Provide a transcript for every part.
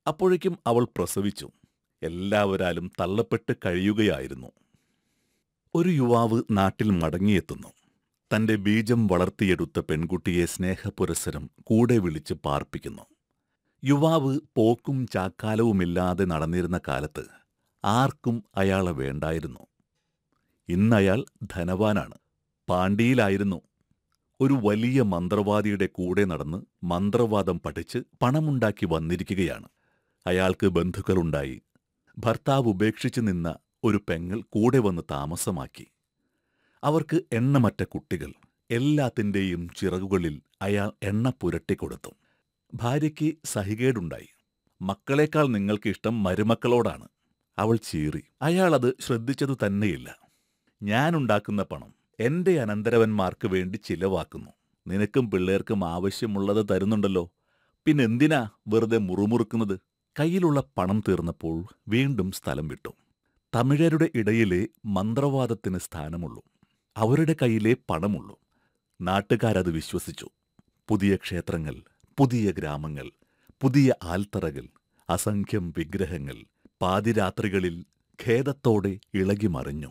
അപ്പോഴേക്കും അവൾ പ്രസവിച്ചു എല്ലാവരാലും തള്ളപ്പെട്ട് കഴിയുകയായിരുന്നു ഒരു യുവാവ് നാട്ടിൽ മടങ്ങിയെത്തുന്നു തന്റെ ബീജം വളർത്തിയെടുത്ത പെൺകുട്ടിയെ സ്നേഹപുരസരം കൂടെ വിളിച്ച് പാർപ്പിക്കുന്നു യുവാവ് പോക്കും ചാക്കാലവുമില്ലാതെ നടന്നിരുന്ന കാലത്ത് ആർക്കും അയാളെ വേണ്ടായിരുന്നു ഇന്നയാൾ ധനവാനാണ് പാണ്ഡിയിലായിരുന്നു ഒരു വലിയ മന്ത്രവാദിയുടെ കൂടെ നടന്ന് മന്ത്രവാദം പഠിച്ച് പണമുണ്ടാക്കി വന്നിരിക്കുകയാണ് അയാൾക്ക് ബന്ധുക്കളുണ്ടായി ഭർത്താവ് ഉപേക്ഷിച്ചു നിന്ന ഒരു പെങ്ങൾ കൂടെ വന്ന് താമസമാക്കി അവർക്ക് എണ്ണമറ്റ കുട്ടികൾ എല്ലാത്തിൻ്റെയും ചിറകുകളിൽ അയാൾ എണ്ണ പുരട്ടിക്കൊടുത്തു ഭാര്യയ്ക്ക് സഹികേടുണ്ടായി മക്കളെക്കാൾ നിങ്ങൾക്ക് ഇഷ്ടം മരുമക്കളോടാണ് അവൾ ചീറി അയാളത് ശ്രദ്ധിച്ചതു തന്നെയില്ല ഞാനുണ്ടാക്കുന്ന പണം എന്റെ അനന്തരവന്മാർക്ക് വേണ്ടി ചിലവാക്കുന്നു നിനക്കും പിള്ളേർക്കും ആവശ്യമുള്ളത് തരുന്നുണ്ടല്ലോ പിന്നെന്തിനാ വെറുതെ മുറുമുറുക്കുന്നത് കയ്യിലുള്ള പണം തീർന്നപ്പോൾ വീണ്ടും സ്ഥലം വിട്ടു തമിഴരുടെ ഇടയിലെ മന്ത്രവാദത്തിന് സ്ഥാനമുള്ളൂ അവരുടെ കയ്യിലെ പണമുള്ളൂ നാട്ടുകാരത് വിശ്വസിച്ചു പുതിയ ക്ഷേത്രങ്ങൾ പുതിയ ഗ്രാമങ്ങൾ പുതിയ ആൽത്തറകൾ അസംഖ്യം വിഗ്രഹങ്ങൾ പാതിരാത്രികളിൽ ഖേദത്തോടെ ഇളകിമറിഞ്ഞു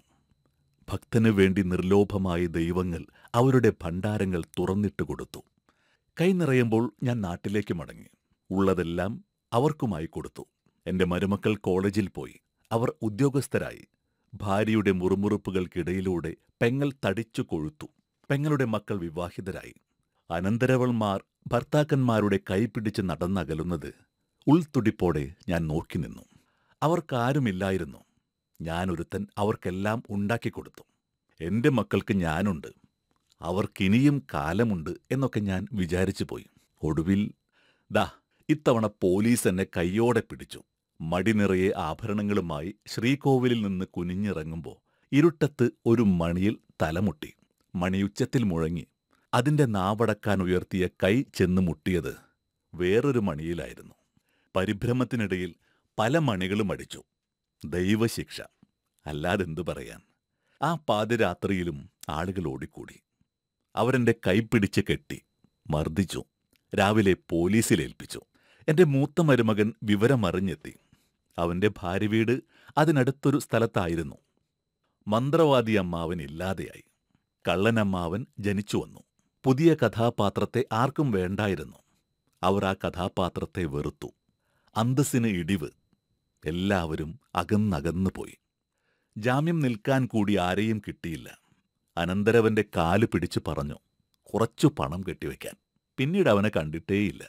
ഭക്തനു വേണ്ടി നിർലോഭമായ ദൈവങ്ങൾ അവരുടെ ഭണ്ഡാരങ്ങൾ തുറന്നിട്ട് കൊടുത്തു കൈ നിറയുമ്പോൾ ഞാൻ നാട്ടിലേക്ക് മടങ്ങി ഉള്ളതെല്ലാം അവർക്കുമായി കൊടുത്തു എന്റെ മരുമക്കൾ കോളേജിൽ പോയി അവർ ഉദ്യോഗസ്ഥരായി ഭാര്യയുടെ മുറുമുറുപ്പുകൾക്കിടയിലൂടെ പെങ്ങൾ തടിച്ചു കൊഴുത്തു പെങ്ങളുടെ മക്കൾ വിവാഹിതരായി അനന്തരവൾമാർ ഭർത്താക്കന്മാരുടെ കൈപിടിച്ച് നടന്നകലുന്നത് ഉൾത്തുടിപ്പോടെ ഞാൻ നോക്കി നിന്നു അവർക്കാരുമില്ലായിരുന്നു ഞാനൊരുത്തൻ അവർക്കെല്ലാം ഉണ്ടാക്കിക്കൊടുത്തു എന്റെ മക്കൾക്ക് ഞാനുണ്ട് അവർക്കിനിയും കാലമുണ്ട് എന്നൊക്കെ ഞാൻ വിചാരിച്ചു പോയി ഒടുവിൽ ദാ ഇത്തവണ പോലീസ് എന്നെ കയ്യോടെ പിടിച്ചു മടി നിറയെ ആഭരണങ്ങളുമായി ശ്രീകോവിലിൽ നിന്ന് കുനിഞ്ഞിറങ്ങുമ്പോൾ ഇരുട്ടത്ത് ഒരു മണിയിൽ തലമുട്ടി മണിയുച്ചത്തിൽ മുഴങ്ങി അതിന്റെ നാവടക്കാൻ ഉയർത്തിയ കൈ ചെന്ന് മുട്ടിയത് വേറൊരു മണിയിലായിരുന്നു പരിഭ്രമത്തിനിടയിൽ പല മണികളും അടിച്ചു ദൈവശിക്ഷ അല്ലാതെന്തു പറയാൻ ആ പാതിരാത്രിയിലും ആളുകൾ ഓടിക്കൂടി അവരെന്റെ കൈപ്പിടിച്ച് കെട്ടി മർദ്ദിച്ചു രാവിലെ പോലീസിലേൽപ്പിച്ചു എന്റെ മൂത്ത മരുമകൻ വിവരമറിഞ്ഞെത്തി അവന്റെ ഭാര്യ വീട് അതിനടുത്തൊരു സ്ഥലത്തായിരുന്നു മന്ത്രവാദി അമ്മാവൻ ഇല്ലാതെയായി കള്ളനമ്മാവൻ ജനിച്ചു വന്നു പുതിയ കഥാപാത്രത്തെ ആർക്കും വേണ്ടായിരുന്നു അവർ ആ കഥാപാത്രത്തെ വെറുത്തു അന്തസ്സിന് ഇടിവ് എല്ലാവരും അകന്നകന്നു പോയി ജാമ്യം നിൽക്കാൻ കൂടി ആരെയും കിട്ടിയില്ല അനന്തരവന്റെ കാല് പിടിച്ചു പറഞ്ഞു കുറച്ചു പണം കെട്ടിവെക്കാൻ പിന്നീട് അവനെ കണ്ടിട്ടേയില്ല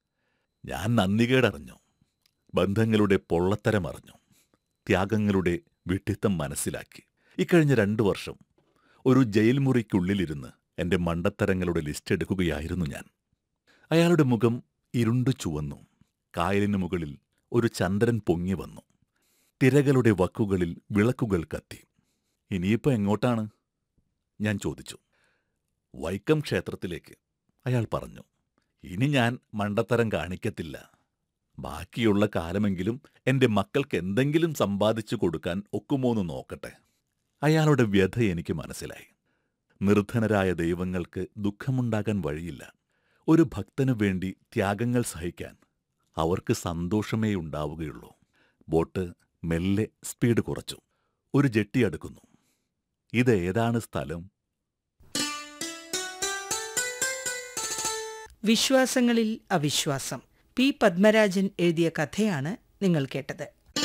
ഞാൻ നന്ദികേടറിഞ്ഞു ബന്ധങ്ങളുടെ പൊള്ളത്തരം അറിഞ്ഞു ത്യാഗങ്ങളുടെ വിഡ്ഢിത്തം മനസ്സിലാക്കി ഇക്കഴിഞ്ഞ രണ്ടു വർഷം ഒരു ജയിൽ മുറിക്കുള്ളിലിരുന്ന് എന്റെ മണ്ടത്തരങ്ങളുടെ ലിസ്റ്റ് എടുക്കുകയായിരുന്നു ഞാൻ അയാളുടെ മുഖം ഇരുണ്ടു ചുവന്നു കായലിനു മുകളിൽ ഒരു ചന്ദ്രൻ പൊങ്ങി വന്നു തിരകളുടെ വക്കുകളിൽ വിളക്കുകൾ കത്തി ഇനിയിപ്പോ എങ്ങോട്ടാണ് ഞാൻ ചോദിച്ചു വൈക്കം ക്ഷേത്രത്തിലേക്ക് അയാൾ പറഞ്ഞു ഇനി ഞാൻ മണ്ടത്തരം കാണിക്കത്തില്ല ബാക്കിയുള്ള കാലമെങ്കിലും എന്റെ മക്കൾക്ക് എന്തെങ്കിലും സമ്പാദിച്ചു കൊടുക്കാൻ ഒക്കുമോന്ന് നോക്കട്ടെ അയാളുടെ വ്യഥ എനിക്ക് മനസ്സിലായി നിർധനരായ ദൈവങ്ങൾക്ക് ദുഃഖമുണ്ടാകാൻ വഴിയില്ല ഒരു ഭക്തനു വേണ്ടി ത്യാഗങ്ങൾ സഹിക്കാൻ അവർക്ക് സന്തോഷമേ ഉണ്ടാവുകയുള്ളൂ ബോട്ട് മെല്ലെ സ്പീഡ് കുറച്ചു ഒരു ജെട്ടി അടുക്കുന്നു ഇത് ഏതാണ് സ്ഥലം വിശ്വാസങ്ങളിൽ അവിശ്വാസം പി പത്മരാജൻ എഴുതിയ കഥയാണ് നിങ്ങൾ കേട്ടത്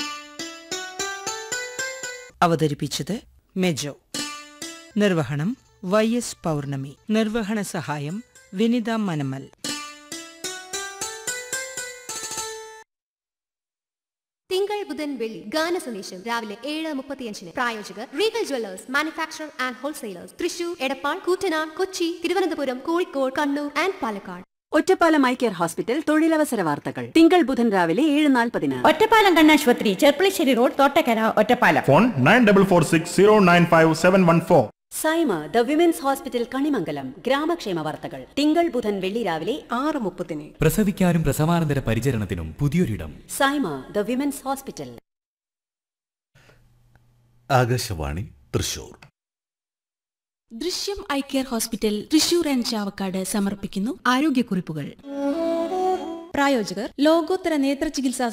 അവതരിപ്പിച്ചത് മെജോ നിർവഹണം വൈ എസ് പൗർണമി നിർവഹണ സഹായം വിനിത മനമൽ തിങ്കൾ ബുധൻ വെള്ളി ഗാന സന്ദേശം രാവിലെ ഏഴ് മുപ്പത്തിയഞ്ചിന് പ്രായോജകർ Regal jewellers manufacture and wholesalers Thrissur Edappal Koottanad Kochi Thiruvananthapuram Kozhikode Kannur and Palakkad Ottapalam eye care hospital തൊഴിലവസര വാർത്തകൾ തിങ്കൾ ബുധൻ രാവിലെ ഏഴ് നാൽപ്പതിന് ഒറ്റപ്പാലം കണ്ണാശുപത്രി Cherpulassery road Thottakkara Ottapalam phone nine double four six zero nine five seven one four Saima the women's hospital Kanimangalam ഗ്രാമക്ഷേമ വാർത്തകൾ തിങ്കൾ ബുധൻ വെള്ളി രാവിലെ ആറ് മുപ്പതിന് പ്രസവിക്കാനും പ്രസവാനന്തര പരിചരണത്തിനും പുതിയൊരിടം Saima the women's hospital Akashvani Thrissur ദൃശ്യം I care hospital Thrissur and Chavakkad സമർപ്പിക്കുന്നു ആരോഗ്യക്കുറിപ്പുകൾ പ്രായോജകർ ലോകോത്തര നേത്ര ചികിത്സാ